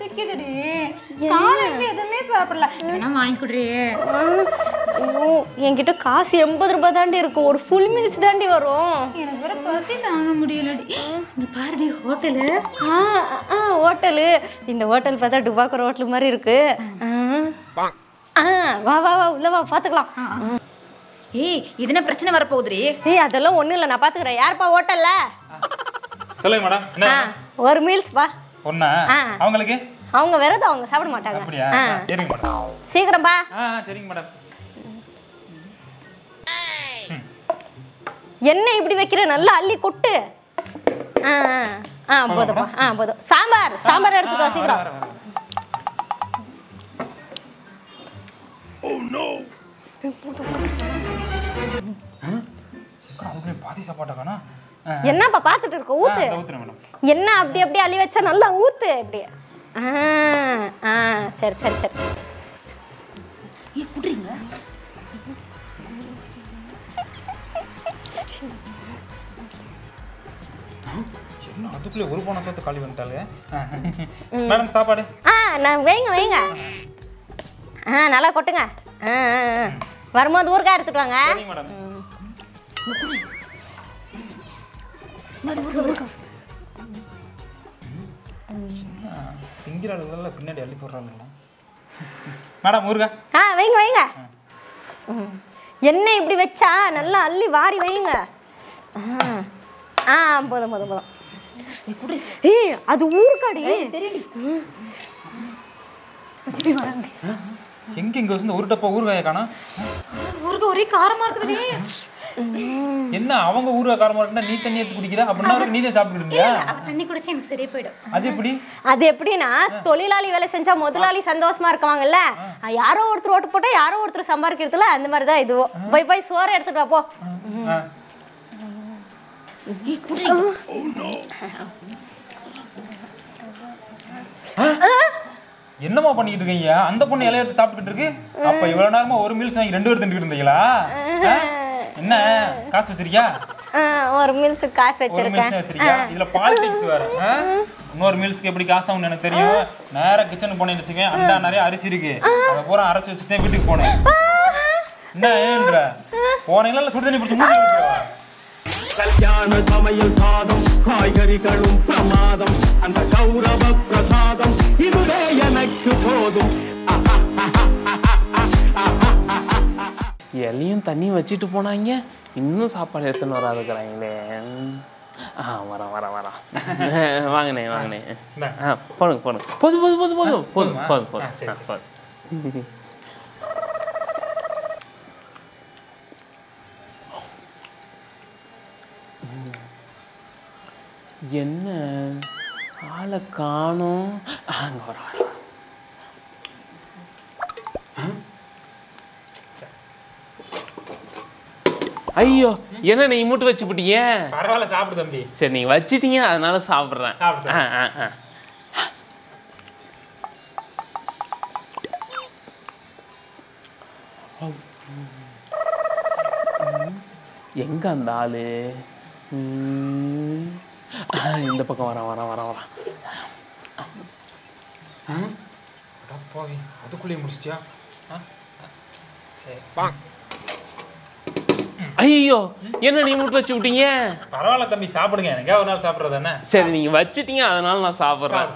பசிக்குதுடி காலையில எதுவுமே சாப்பிடல வேணா வாங்கி குடுறி ஐயோ என்கிட்ட காசு எண்பது ரூபாய் தாண்டி இருக்கும் ஒரு ஃபுல் மீல்ஸ் தாண்டி வரும் எனக்கு வேற பசி தாங்க முடியலடி இங்க பாருடி ஹோட்டலு ஆ ஆ ஹோட்டலு இந்த ஹோட்டல் பார்த்தா டுபாக்கூர் ஹோட்டல் மாதிரி இருக்கு ஆ. ஆ வா வா வா உள்ள வா பார்த்துக்கலாம் ஏய் இது என்ன பிரச்சனை வரப்போகுதுடி ஏய் அதெல்லாம் ஒன்றும் இல்லை நான் பார்த்துக்கிறேன் யாருப்பா ஹோட்டல்ல சொல்லுங்க மேடம் என்ன ஆ ஒரு மீல்ஸ் பா ஒண்ணா ஆ. அவங்களுக்கு அவங்க விரதம் அவங்க சாப்பிட மாட்டாங்க அப்படியா ஆ சரிங்க மேடம் சீக்கிரம் பா ஆ சரிங்க மேடம் என்ன இப்படி வைக்கிற நல்லா அள்ளி கொட்டு ஆ ஆ, ஆ போதும்ப்பா ஆ போதும் சாம்பார் சாம்பார் எடுத்துக்கோ சீக்கிரம் வரேன், வரேன். அக்கா, அதுக்குள்ளே பாதி சாப்பாட்டை காணோம். ஆ, என்னப்பா பார்த்துட்டு இருக்க ஆ, ஊத்து இதோ ஊத்துறேன் மேடம் என்ன அப்படி அப்படி அள்ளி வச்சா நல்லா ஊத்து அப்படி ஆ ஆ சரி சரி சரி ஏய் குடுறீங்க என்ன அதுக்குள்ளே ஒரு போன சேர்த்து காலி பண்ணிட்டாலே மேடம் சாப்பாடு ஆ நான் வைங்க வைங்க ஆ நல்லா கொட்டுங்க ஆ ஆ, ஆ. வரும்போது ஊறுகாய் எடுத்துட்டு வாங்க சரிங்க மேடம் திங்கிற அளவுல பின்னாடி அள்ளி போடுறாங்க மேடம் ஊருக்கா ஆ வைங்க வைங்க ம். என்ன இப்படி வச்சா நல்லா அள்ளி வாரி வைங்க ஆ. ஆ போதும் போதும் போதும் ஏய் அது ஊறுகாடி எங்க இங்க வந்து ஒரு டப்பா ஊறுகாய காணோம் ஊருக்கு ஒரே காரமா இருக்குதுடி என்ன அவங்க ஊறுகாய் காரமா இருக்குன்னா நீ தண்ணி எடுத்து குடிக்கிற அப்படின்னா அவருக்கு நீ தான் சாப்பிட்டு இருந்தியா அவ தண்ணி குடிச்சா எனக்கு சரியா போயிடும் அது எப்படி அது எப்படின்னா தொழிலாளி வேலை செஞ்சா முதலாளி சந்தோஷமா இருக்குவாங்கல்ல யாரோ ஒருத்தர் ஓட்டு போட்டா யாரோ ஒருத்தர் சம்பாதிக்கிறதுல அந்த மாதிரி தான் இதுவும் போய் போய் சோறு எடுத்துட்டு வா போ ஆ. ஏய் குடுறீங்க என்னம்மா பண்ணிக்கிட்டு இருக்கீங்க அந்த பொண்ணு இலைய எடுத்து சாப்பிட்டுக்கிட்டு இருக்கு அப்ப இவ்வளவு நேரமா ஒரு மீல்ஸ் வாங்கி ரெண்டு பேர் தின்னுட்டு இருந்தீங்களா ஆ? என்ன காசு வச்சிருக்கியா ஆ, ஒரு மீல்ஸ் காசு ஒரு வச்சிருக்கேன் மீல்ஸ் வச்சிருக்கியா இதுல பாலிடிக்ஸ் வேற ஆ? இன்னொரு மீல்ஸ்க்கு எப்படி காசு ஆகும்னு எனக்கு தெரியும் நேரா கிச்சன் போனேன்னு வச்சுக்கேன் அண்டா நிறைய அரிசி இருக்கு அதை பூரா அரைச்சு வச்சுட்டு வீட்டுக்கு போனேன் என்ன ஏன்ற போனீங்களா இல்ல சுடு தண்ணி பிடிச்சி மூஞ்சி வச்சிருவா கல்யாண சமையல் சாதம் காய்கறிகளும் பிரமாதம் அந்த கௌரவ பிரசாதம் இதுவே எனக்கு போதும் இலையும் தண்ணி வச்சுட்டு போனாங்க இன்னும் சாப்பாடு எடுத்துன்னு வராதுக்கிறாங்களே ஆ வரேன் வரேன் வரேன் வாங்கினே வாங்கினே ஆ போடுங்க போடுங்க போதும் போதும் போதும் போதும் போதும் போதும் ஆ, போதும் சரி, ஆ, போதும் என்ன ஆளை காணோம் அங்க வர வர வர. ஐயோ என்ன நீ மூட்டு வச்சு போட்டீங்க பரவாயில்ல சாப்பிடு தம்பி சரி நீங்க வச்சிட்டீங்க அதனால சாப்பிட்றேன் சாப்பிடு, ஆ சாப்பிடு. ஆ ஆ எங்க அந்த ஆளு ம். ஆ, இந்த பக்கம் வரான் வரான் வரான் வரான் அடப்பாவி அதுக்குள்ளேயே முடிச்சிட்டியா ஆ? சரி ஐயோ என்ன நீ மூட்டு வச்சு விட்டீங்க பரவாயில்ல தம்பி சாப்பிடுங்க எனக்கே ஒரு நாள் சாப்பிட்றது என்ன சரி நீங்க வச்சிட்டீங்க அதனால நான் சாப்பிட்றேன்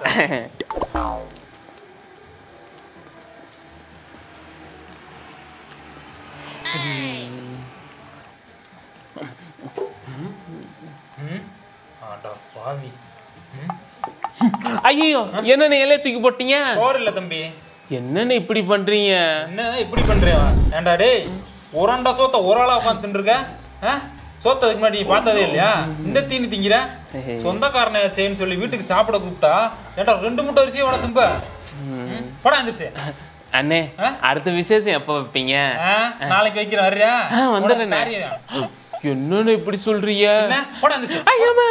ம் அட பாவி ம் ஐயோ என்ன நீ இலைய தூக்கி போட்டீங்க சோறு இல்ல தம்பி என்னன்னு இப்படி பண்றீங்க என்ன இப்படி பண்றியா ஏன்டா டேய் ஒரு அண்டா சோத்த ஒரு ஆளா உட்காந்து இருக்க ஆ? சோத்த அதுக்கு முன்னாடி நீ பார்த்ததே இல்லையா இந்த தீனி திங்கிற சொந்தக்காரனை செய்யன்னு சொல்லி வீட்டுக்கு சாப்பிட கூப்பிட்டா ஏன்டா ரெண்டு மூட்டை அரிசியை வள தும்ப ம், போடா எந்திரிச்சு அண்ணே ஆ? அடுத்த விசேஷம் எப்போ வைப்பீங்க ஆ, நாளைக்கு வைக்கிறேன் வர்றியா ஆ, வந்துடுறேண்ணே. போடா, காரியம். என்னன்னு இப்படி சொல்றீங்க என்ன போடா எந்திரிச்சு ஐயம்மா.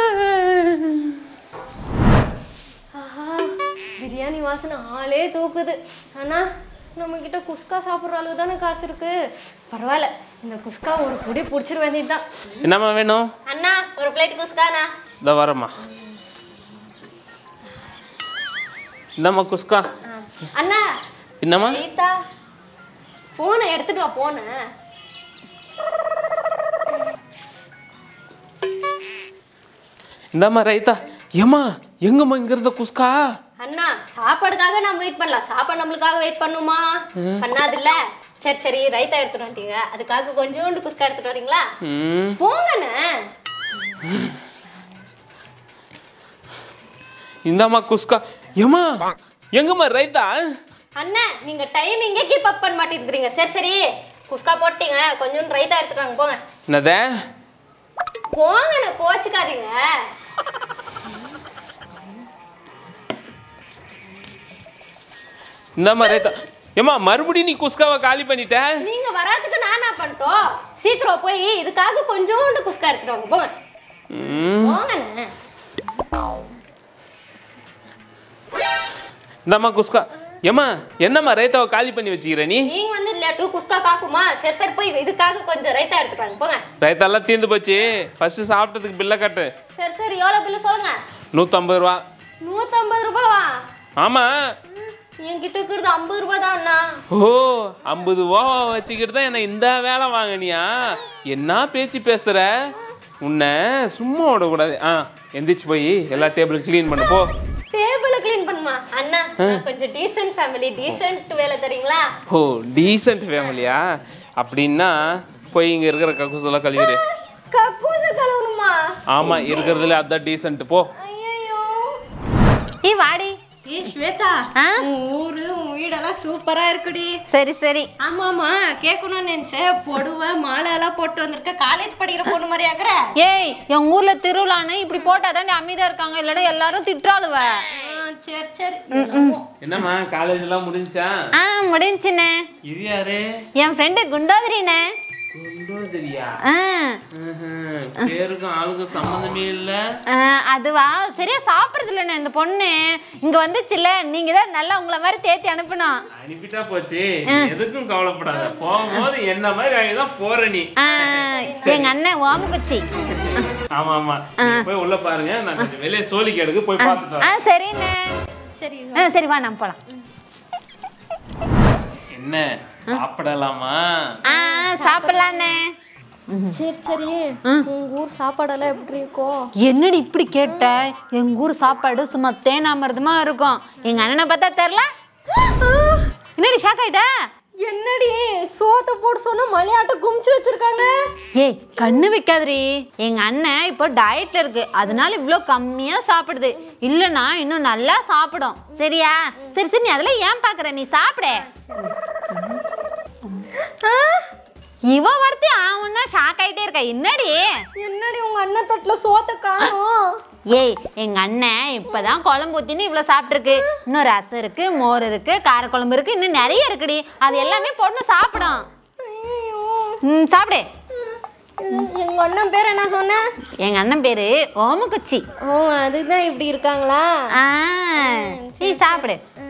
ஆஹா பிரியாணி வாசனை ஆளே தூக்குது ஆனா நம்ம கிட்ட குஸ்கா சாப்பிட்ற அளவு தானே காசு இருக்கு பரவாயில்ல இந்த குஸ்கா ஒரு புடி பிடிச்சிட வேண்டியதுதான் என்னம்மா வேணும் அண்ணா ஒரு பிளேட் குஸ்காண்ணா இதோ வரேம்மா இந்தாம்மா குஸ்கா அண்ணா என்னம்மா ரைத்தா போனை எடுத்துட்டு வா போன இந்தாம்மா ரைத்தா ஏம்மா எங்கம்மா இங்க இருந்த குஸ்கா அண்ணா சாப்பாடுக்காக நம்ம வெயிட் பண்ணலாம் சாப்பாடு நம்மளுக்காக வெயிட் பண்ணுமா பண்ணாதுல்ல சரி சரி ரைத்தா எடுத்துட்டு வந்துட்டீங்க அதுக்காக கொஞ்சோண்டு குஸ்கா எடுத்துட்டு வரீங்களா ம் போங்கண்ணே இந்தாம்மா குஸ்கா ஏம்மா எங்கம்மா ரைத்தா அண்ணா நீங்க டைமிங்கே கீப் அப் பண்ண மாட்டேங்கிறீங்க சரி சரி குஸ்கா போட்டீங்க கொஞ்சோண்டு ரைத்தா எடுத்துட்டு வாங்க போங்க என்னதே போங்கண்ணே கோச்சுக்காதீங்க இந்தாம்மா ரைத்தா ஏம்மா மறுபடியும் நீ குஸ்காவை காலி பண்ணிட்ட நீங்க வராதுக்கு நான் என்ன பண்ணிட்டோம் சீக்கிரம் போய் இதுக்காக கொஞ்சோண்டு குஸ்கா எடுத்துட்டு வாங்க போங்க ம் போங்கண்ணே இந்தாம்மா குஸ்கா ஏம்மா என்னம்மா ரைத்தாவை காலி பண்ணி வச்சுக்கிற நீ நீங்க வந்து இல்ல டூ குஸ்கா காக்குமா சரி சரி போய் இதுக்காக கொஞ்சம் ரைத்தா எடுத்துட்டு வாங்க போங்க ரைத்தாலாம் தீர்ந்து போச்சு ஃபர்ஸ்ட் சாப்பிட்டதுக்கு பில்லை கட்டு சரி சரி எவ்வளோ பில்லு சொல்லுங்க நூற்றம்பது ரூபா நூற்றம்பது ரூபாவா ஆமாம் என்கிட்ட இருக்கிறது ஐம்பது ரூபாய் தான் அண்ணா ஓ ஐம்பது ரூபா வச்சுக்கிட்டு தான் என்ன இந்த வேலை வாங்கினியா என்ன பேச்சு பேசுற உன்னை சும்மா விடக்கூடாது ஆ எந்திரிச்சு போய் எல்லா டேபிளும் க்ளீன் பண்ணு போ டேபிளை க்ளீன் பண்ணுமா அண்ணா நான் கொஞ்சம் டீசென்ட் ஃபேமிலி டீசென்ட் வேலை தரீங்களா ஓ டீசென்ட் ஃபேமிலியா அப்படின்னா போய் இங்கே இருக்கிற கக்கூசெல்லாம் கழுவிடு கக்கூசு கழுவணுமா ஆமாம் இருக்கிறதுல அதான் டீசென்ட் போ ஐயோ ஏ வாடி ஏ ஸ்வேதா ஆ? உன் ஊரு உன் வீடெல்லாம் சூப்பரா இருக்குடி சரி சரி ஆமாமா கேட்கணும்னு நினைச்சேன் பொடுவை மாலை எல்லாம் போட்டு வந்திருக்க காலேஜ் படிக்கிற பொண்ணு மாதிரி ஆக்குற ஏய் எங்க ஊர்ல திருவிழான்னு இப்படி போட்டாதான் அமைதியா இருக்காங்க இல்லடா எல்லாரும் திட்டுறாளுவ ஆ, சரி சரி என்னம்மா காலேஜ்லாம் முடிஞ்சா ஆ முடிஞ்சுண்ணே இது யாரு என் ஃப்ரெண்டு குண்டோதரிண்ணே குண்டோதரியா ஆ பேருக்கும் ஆளுக்கும் சம்மந்தமே இல்லை ஆ, அதுவா சரியா சாப்பிடுறது இல்லைண்ணே இந்த பொண்ணு இங்க வந்துச்சுல்ல நீங்க தான் நல்லா உங்களை மாதிரி தேத்தி அனுப்பணும் அனுப்பிட்டா போச்சு எதுக்கும் கவலைப்படாத போகும்போது என்ன மாதிரி வாங்கி தான் போற நீ ஆ, எங்க அண்ணன் ஓமக்குச்சி ஆமா ஆமா நீங்க போய் உள்ள பாருங்க நான் கொஞ்சம் வெளியே சோழி கேடுக்கு போய் பார்த்துட்டு ஆ வரேன் சரிண்ணே சரி ஆ சரி வா நம்ம போலாம் என்ன சாப்பிடலாமா ஆ சாப்பிடலாண்ணே சரி சரி உங்க ஊர் சாப்பாடெல்லாம் எப்படி இருக்கும் என்னடி இப்படி கேட்ட எங்க ஊர் சாப்பாடு சும்மா தேனாமிரதமா இருக்கும் எங்க அண்ணனை பார்த்தா தெரில என்னடி ஷாக் ஆயிட்ட என்னடி சோத்தை போட்டு சொன்னா மலையாட்ட குமிச்சு வச்சிருக்காங்க ஏய் கண்ணு வைக்காதடி எங்க அண்ணன் இப்போ டயட்ல இருக்கு அதனால இவ்வளோ கம்மியா சாப்பிடுது இல்லைன்னா இன்னும் நல்லா சாப்பிடும் சரியா சரி சரி நீ அதெல்லாம் ஏன் பாக்குற நீ சாப்பிடு இவ வரத்தி ஆவுன்னா ஷாக் ஆயிட்டே இருக்கா என்னடி என்னடி உங்க அண்ணன் தட்டுல சோத்தை காணும் ஏய் எங்க அண்ணன் இப்பதான் குழம்பு ஊத்தின்னு இவ்வளவு சாப்பிட்டுருக்கு இன்னும் ரசம் இருக்கு மோர் இருக்கு காரக்குழம்பு இருக்கு இன்னும் நிறைய இருக்குடி அது எல்லாமே பொண்ணு சாப்பிடும் ம் சாப்பிடு எங்க அண்ணன் பேர் என்ன சொன்ன எங்க அண்ணன் பேரு ஓமக்குச்சி ஓ அதுதான் இப்படி இருக்காங்களா ஆ சரி சாப்பிடு